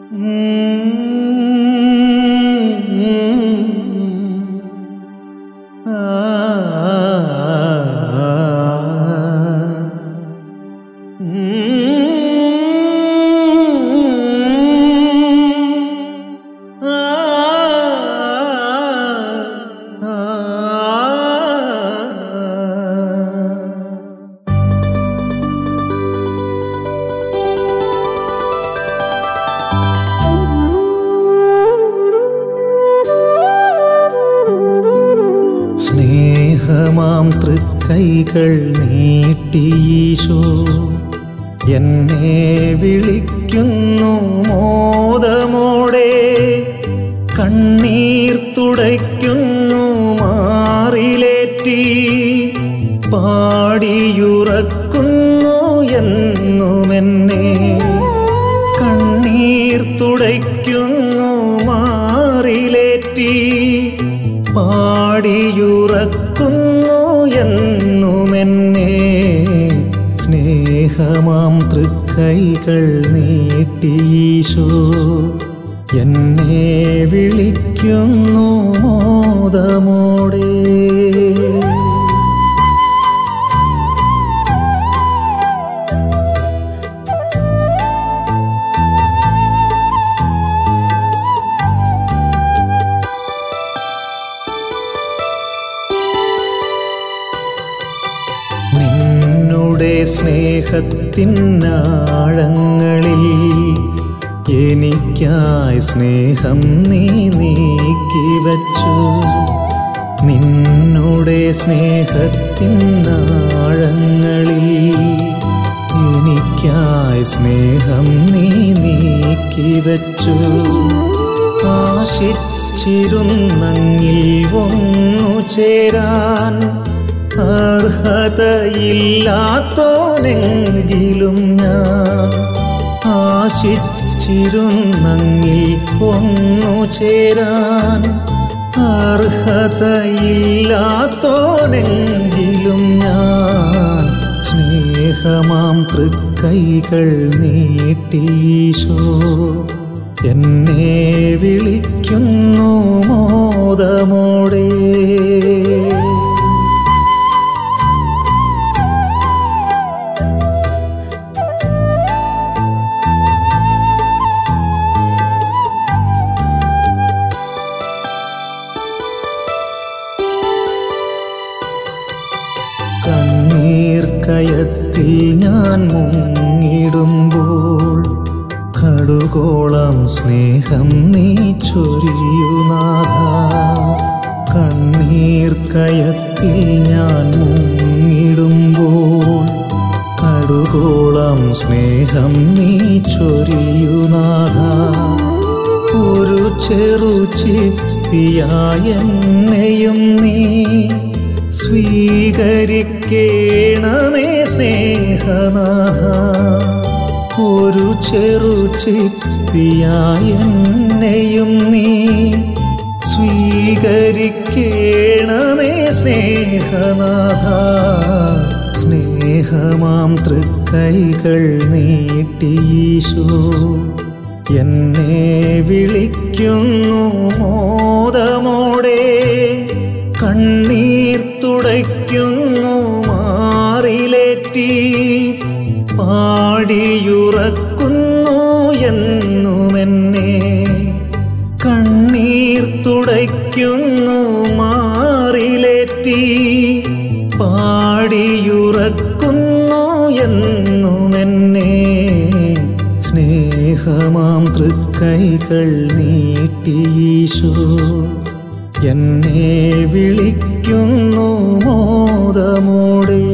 സ്നേഹമാം തൃക്കൈകൾ നീട്ടിയീശോ എന്നെ വിളിക്കുന്നു മോദമോടെ കണ്ണീർ തുടയ്ക്കുന്നു മാറിലേറ്റി പാടിയുറക്കുന്നു എന്നുമെന്നെ കണ്ണീർ തുടയ്ക്കുന്നു മാറിലേറ്റി പാടിയുറക്കുന്നു എന്നുമെന്നെ സ്നേഹമാം തൃക്കൈകൾ നീട്ടിയീശോ എന്നെ വിളിക്കുന്നു മോദമോടെ നിന്നുടെ സ്നേഹത്തിനാഴങ്ങളിൽ എനിക്കായി സ്നേഹം നീ നീക്കി വച്ചു നിന്നുടെ സ്നേഹത്തിനാഴങ്ങളിൽ എനിക്കായി സ്നേഹം നീ നീക്കി വച്ചു ആശിച്ചിരുന്നങ്ങിൽ ഒന്നു ചേരാൻ അർഹതയില്ലാത്തോനെങ്കിലും ഞാൻ ആശിച്ചിരുന്നങ്ങിൽ ഒന്നു ചേരാൻ അർഹതയില്ലാത്തോനെങ്കിലും ഞാൻ സ്നേഹമാം തൃക്കൈകൾ നീട്ടീശോ എന്നെ വിളിക്കുന്നു മോദമോടെ കണ്ണീർ കയത്തിൽ ഞാൻ മുങ്ങിടുമ്പോൾ കടുകോളം സ്നേഹം നീ ചൊരിയുനാഥ കണ്ണീർ കയത്തിൽ ഞാൻ മുങ്ങിടുമ്പോൾ കടുകോളം സ്നേഹം നീ ചൊരിയുനാഥ ഒരു ചെറു ചിപ്പിയായെന്നെയും നീ സ്വീകരിക്കേണമേ സ്നേഹനാഥ ഒരു ചെറു ചിപ്പിയായെന്നെയും നീ സ്വീകരിക്കേണമേ സ്നേഹനാഥ സ്നേഹമാം തൃക്കൈകൾ നീട്ടിയീശോ എന്നെ വിളിക്കുന്നു മോദമോടെ കണ്ണീർ തുടയ്ക്കുന്നു മാറിലേറ്റി പാടിയുറക്കുന്നു എന്നുമെന്നെ കണ്ണീർ തുടയ്ക്കുന്നു മാറിലേറ്റി പാടിയുറക്കുന്നു എന്നുമെന്നെ സ്നേഹമാം തൃക്കൈകൾ നീട്ടിയീശോ എന്നെ വിളിക്കുന്നു മോദമോടെ